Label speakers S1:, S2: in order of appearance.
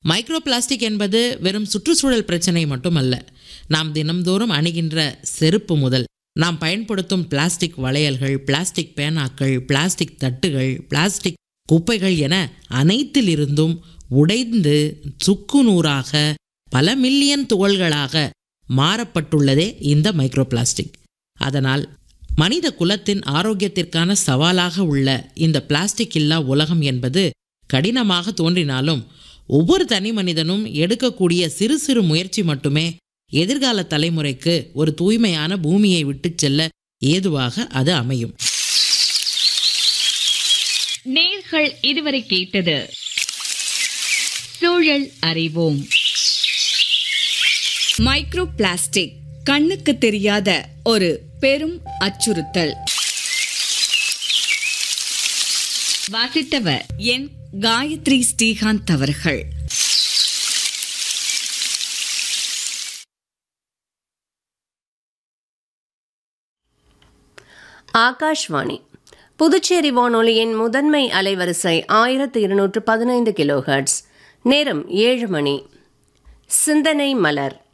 S1: micro plastic என்பது வெறும் சுற்றுச்சூழல் பிரச்சனை மட்டுமல்ல நாம் தினம்தோறும் அணுகின்ற செருப்பு முதல் நாம் பயன்படுத்தும் பிளாஸ்டிக் வளையல்கள் பிளாஸ்டிக் பேனாக்கள் பிளாஸ்டிக் தட்டுகள் பிளாஸ்டிக் குப்பைகள் என அனைத்திலிருந்தும் உடைந்து சுக்குநூறாக பல மில்லியன் துகள்களாக மாறப்பட்டுள்ளதே இந்த மைக்ரோ பிளாஸ்டிக் அதனால் மனித குலத்தின் ஆரோக்கியத்திற்கான சவாலாக உள்ள இந்த பிளாஸ்டிக் இல்லா உலகம் என்பது கடினமாக தோன்றினாலும் ஒவ்வொரு தனி மனிதனும் எடுக்கக்கூடிய சிறு சிறு முயற்சி மட்டுமே எதிர்கால தலைமுறைக்கு ஒரு தூய்மையான பூமியை விட்டுச் செல்ல ஏதுவாக அது அமையும்
S2: நேர்கள் இதுவரை கேட்டது சூழல் அறிவோம் மைக்ரோ பிளாஸ்டிக் கண்ணுக்கு தெரியாத ஒரு பெரும் அச்சுறுத்தல் வாசித்தவர் என் காயத்ரி ஸ்ரீகாந்த் அவர்கள்
S3: ஆகாஷ்வாணி புதுச்சேரி வானொலியின் முதன்மை அலைவரிசை ஆயிரத்து இருநூற்று பதினைந்து கிலோஹெர்ட்ஸ் நேரம் ஏழு மணி சிந்தனை மலர்